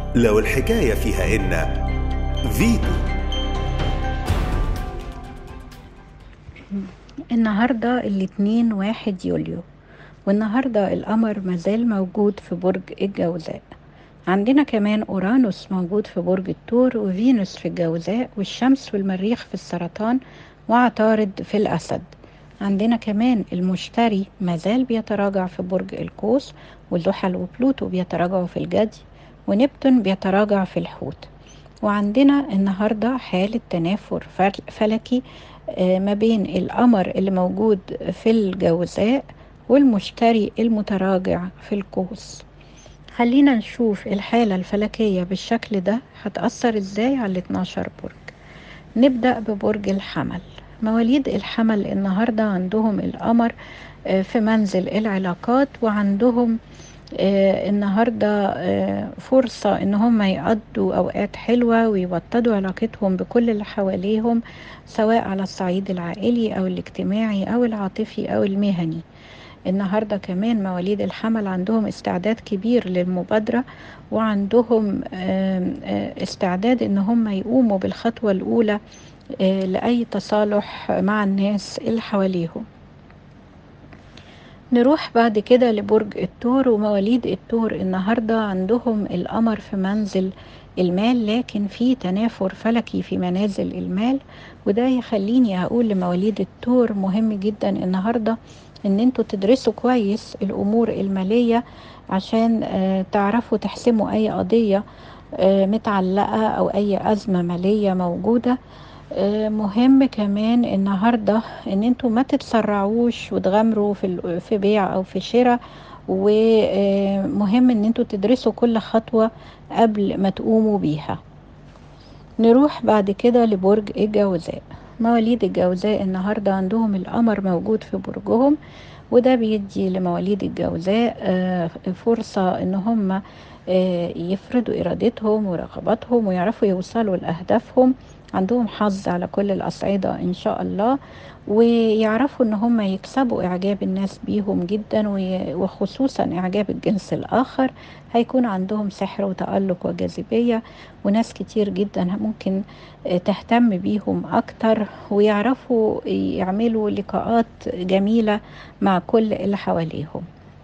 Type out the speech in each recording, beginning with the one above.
لو الحكاية فيها إن فيتو النهاردة الاتنين واحد يوليو والنهاردة القمر مازال موجود في برج الجوزاء عندنا كمان أورانوس موجود في برج الثور وفينوس في الجوزاء والشمس والمريخ في السرطان وعطارد في الأسد عندنا كمان المشتري مازال بيتراجع في برج القوس والزحل وبلوتو بيتراجعوا في الجدي ونبتون بيتراجع في الحوت وعندنا النهاردة حالة تنافر فلكي ما بين القمر اللي موجود في الجوزاء والمشتري المتراجع في القوس خلينا نشوف الحالة الفلكية بالشكل ده هتأثر ازاي على ال 12 برج نبدأ ببرج الحمل مواليد الحمل النهاردة عندهم القمر في منزل العلاقات وعندهم النهاردة فرصة ان هم يقضوا اوقات حلوة ويوطدوا علاقتهم بكل اللي حواليهم سواء على الصعيد العائلي او الاجتماعي او العاطفي او المهني النهارده كمان مواليد الحمل عندهم استعداد كبير للمبادرة وعندهم استعداد ان هم يقوموا بالخطوة الاولى لأي تصالح مع الناس اللي حواليهم نروح بعد كده لبرج الثور ومواليد الثور النهارده عندهم القمر في منزل المال لكن في تنافر فلكي في منازل المال وده يخليني اقول لمواليد الثور مهم جدا النهارده ان انتوا تدرسوا كويس الامور الماليه عشان تعرفوا تحسموا اي قضيه متعلقه او اي ازمه ماليه موجوده مهم كمان النهارده ان انتوا ما تتسرعوش وتغامروا في في بيع او في شراء ومهم ان انتوا تدرسوا كل خطوه قبل ما تقوموا بيها نروح بعد كده لبرج الجوزاء مواليد الجوزاء النهارده عندهم القمر موجود في برجهم وده بيدي لمواليد الجوزاء فرصه ان هم يفرضوا ارادتهم ورغباتهم ويعرفوا يوصلوا لاهدافهم عندهم حظ على كل الأصعدة إن شاء الله ويعرفوا إن هم يكسبوا إعجاب الناس بيهم جدا وخصوصا إعجاب الجنس الآخر هيكون عندهم سحر وتألق وجاذبية وناس كتير جدا ممكن تهتم بيهم أكتر ويعرفوا يعملوا لقاءات جميلة مع كل اللي حواليهم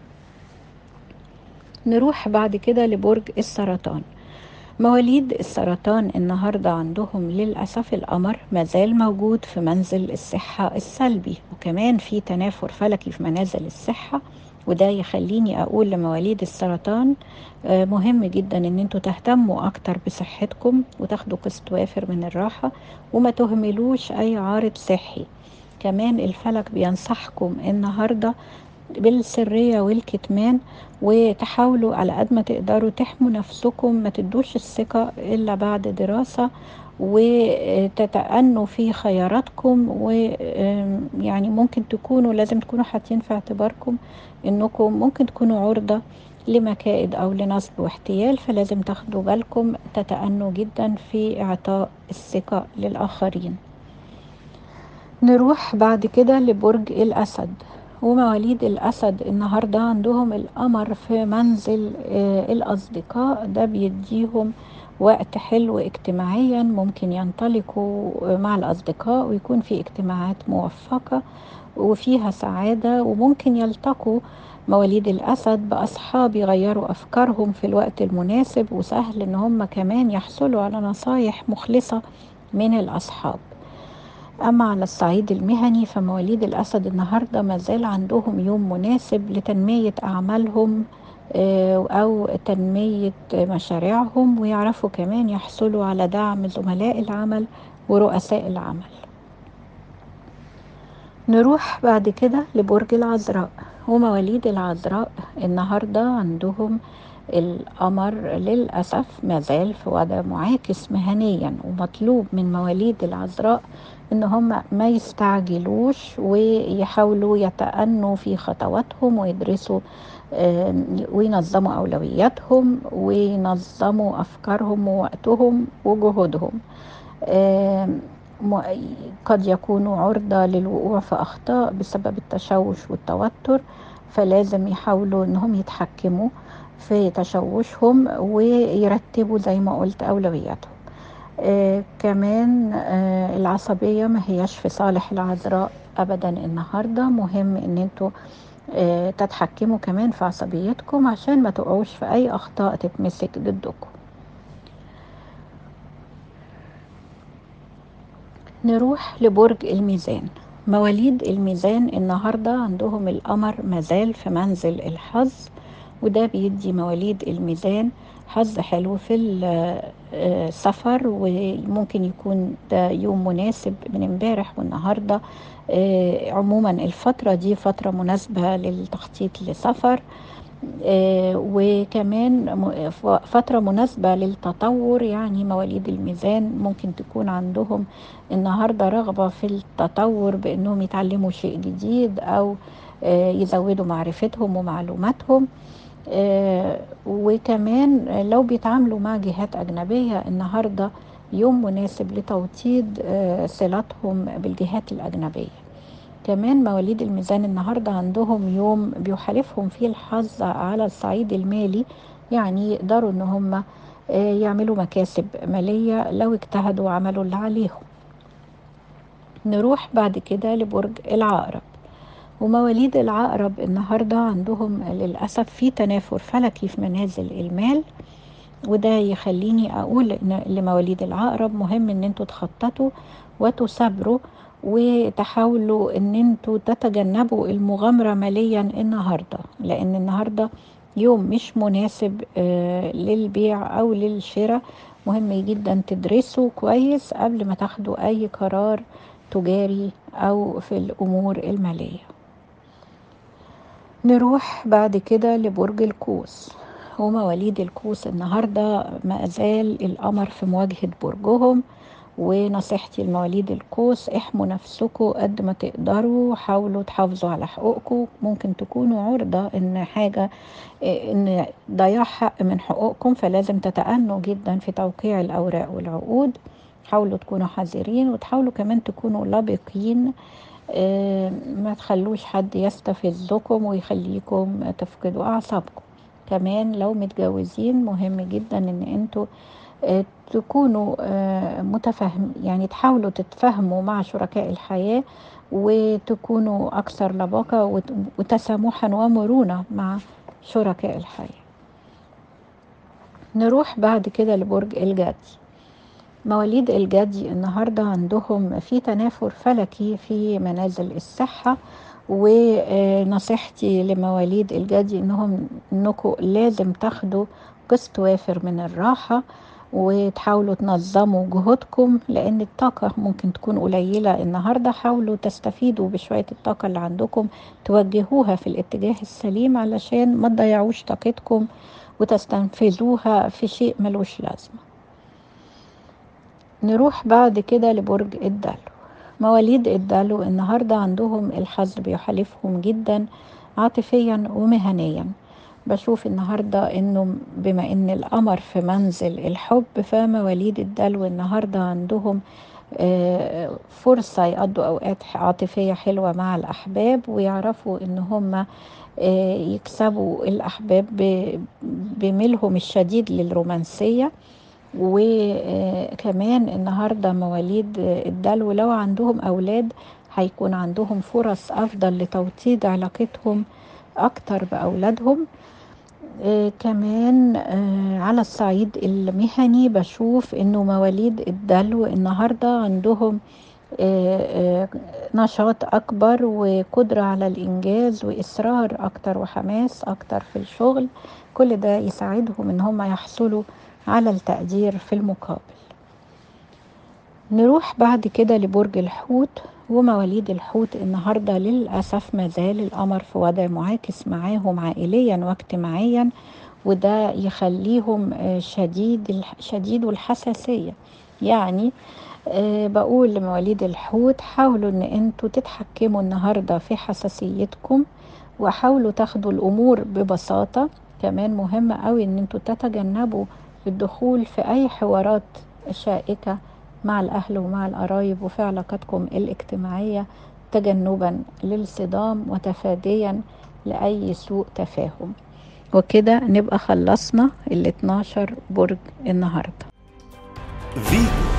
نروح بعد كده لبرج السرطان مواليد السرطان النهارده عندهم للأسف القمر مازال موجود في منزل الصحة السلبي وكمان في تنافر فلكي في منازل الصحة وده يخليني أقول لمواليد السرطان مهم جدا إن انتوا تهتموا أكتر بصحتكم وتاخدوا قسط وافر من الراحة وما تهملوش أي عارض صحي كمان الفلك بينصحكم النهارده بالسرية والكتمان وتحاولوا على قد ما تقدروا تحموا نفسكم ما تدوش الثقة إلا بعد دراسة وتتأنوا في خياراتكم ويعني ممكن تكونوا لازم تكونوا حاطين في اعتباركم انكم ممكن تكونوا عرضة لمكائد او لنصب واحتيال فلازم تاخدوا بالكم تتأنوا جدا في اعطاء الثقة للآخرين نروح بعد كده لبرج الأسد ومواليد الأسد النهاردة عندهم القمر في منزل الأصدقاء ده بيديهم وقت حلو اجتماعيا ممكن ينطلقوا مع الأصدقاء ويكون في اجتماعات موفقة وفيها سعادة وممكن يلتقوا مواليد الأسد بأصحاب يغيروا أفكارهم في الوقت المناسب وسهل إن هم كمان يحصلوا على نصايح مخلصة من الأصحاب أما على الصعيد المهني فمواليد الأسد النهاردة مازال عندهم يوم مناسب لتنمية أعمالهم أو تنمية مشاريعهم ويعرفوا كمان يحصلوا على دعم زملاء العمل ورؤساء العمل نروح بعد كده لبرج العذراء ومواليد العذراء النهاردة عندهم القمر للأسف مازال في وضع معاكس مهنيا ومطلوب من مواليد العذراء ان هم ما يستعجلوش ويحاولوا يتأنوا في خطواتهم ويدرسوا وينظموا أولوياتهم وينظموا أفكارهم ووقتهم وجهودهم قد يكونوا عرضة للوقوع في أخطاء بسبب التشوش والتوتر فلازم يحاولوا انهم يتحكموا في تشوشهم ويرتبوا زي ما قلت أولوياتهم آه كمان آه العصبية ما هياش في صالح العذراء أبدا النهاردة مهم إن انتوا آه تتحكموا كمان في عصبيتكم عشان ما تقعوش في أي أخطاء تتمسك ضدكم نروح لبرج الميزان مواليد الميزان النهاردة عندهم القمر مازال في منزل الحظ وده بيدي مواليد الميزان حظ حلو في السفر وممكن يكون ده يوم مناسب من امبارح والنهاردة عموما الفترة دي فترة مناسبة للتخطيط لسفر وكمان فترة مناسبة للتطور يعني مواليد الميزان ممكن تكون عندهم النهاردة رغبة في التطور بأنهم يتعلموا شيء جديد أو يزودوا معرفتهم ومعلوماتهم وكمان لو بيتعاملوا مع جهات أجنبية النهاردة يوم مناسب لتوطيد صلاتهم بالجهات الأجنبية كمان مواليد الميزان النهاردة عندهم يوم بيحالفهم فيه الحظ على الصعيد المالي يعني يقدروا ان هم يعملوا مكاسب مالية لو اجتهدوا وعملوا اللي عليهم نروح بعد كده لبرج العقرب ومواليد العقرب النهاردة عندهم للأسف في تنافر فلكي في منازل المال وده يخليني أقول إن لمواليد العقرب مهم إن انتوا تخططوا وتثابروا وتحاولوا ان انتوا تتجنبوا المغامرة ماليا النهاردة لان النهاردة يوم مش مناسب آه للبيع او للشراء مهم جدا تدرسوا كويس قبل ما تاخدوا اي قرار تجاري او في الامور المالية نروح بعد كده لبرج القوس ومواليد القوس النهاردة ما زال القمر في مواجهة برجهم ونصيحتي لمواليد القوس احموا نفسكم قد ما تقدروا حاولوا تحافظوا على حقوقكم ممكن تكونوا عرضة ان حاجة ان ضياع حق من حقوقكم فلازم تتأنوا جدا في توقيع الاوراق والعقود حاولوا تكونوا حذرين وتحاولوا كمان تكونوا لبقين ما تخلوش حد يستفزكم ويخليكم تفقدوا اعصابكم كمان لو متجوزين مهم جدا ان انتوا تكونوا متفهم يعني تحاولوا تتفاهموا مع شركاء الحياة وتكونوا أكثر لباقة وتسامحا ومرونة مع شركاء الحياة نروح بعد كده لبرج الجدي مواليد الجدي النهاردة عندهم في تنافر فلكي في منازل الصحة ونصيحتي لمواليد الجدي انهم انكم لازم تاخدوا قسط وافر من الراحة وتحاولوا تنظموا جهودكم لان الطاقة ممكن تكون قليلة النهاردة حاولوا تستفيدوا بشوية الطاقة اللي عندكم توجهوها في الاتجاه السليم علشان ما تضيعوش طاقتكم وتستنفذوها في شيء ملوش لازمة نروح بعد كده لبرج الدلو مواليد الدلو النهاردة عندهم الحظ بيحالفهم جدا عاطفيا ومهنيا بشوف النهاردة انه بما ان القمر في منزل الحب فمواليد الدلو النهاردة عندهم فرصة يقضوا اوقات عاطفية حلوة مع الاحباب ويعرفوا ان هم يكسبوا الاحباب بميلهم الشديد للرومانسية وكمان النهارده مواليد الدلو لو عندهم اولاد هيكون عندهم فرص افضل لتوطيد علاقتهم اكتر باولادهم آه كمان آه على الصعيد المهني بشوف انه مواليد الدلو النهارده عندهم آه نشاط اكبر وقدره على الانجاز واصرار اكتر وحماس اكتر في الشغل كل ده يساعدهم ان هم يحصلوا على التقدير في المقابل نروح بعد كده لبرج الحوت ومواليد الحوت النهاردة للأسف مازال القمر في وضع معاكس معاهم عائليا واجتماعيا وده يخليهم شديد شديد الحساسية يعني أه بقول لمواليد الحوت حاولوا ان انتوا تتحكموا النهاردة في حساسيتكم وحاولوا تاخدوا الامور ببساطة كمان مهم قوي ان انتوا تتجنبوا الدخول في اي حوارات شائكة مع الاهل ومع القرايب وفي علاقاتكم الاجتماعية تجنبا للصدام وتفاديا لاي سوء تفاهم وكده نبقى خلصنا ال 12 برج النهارده فيتو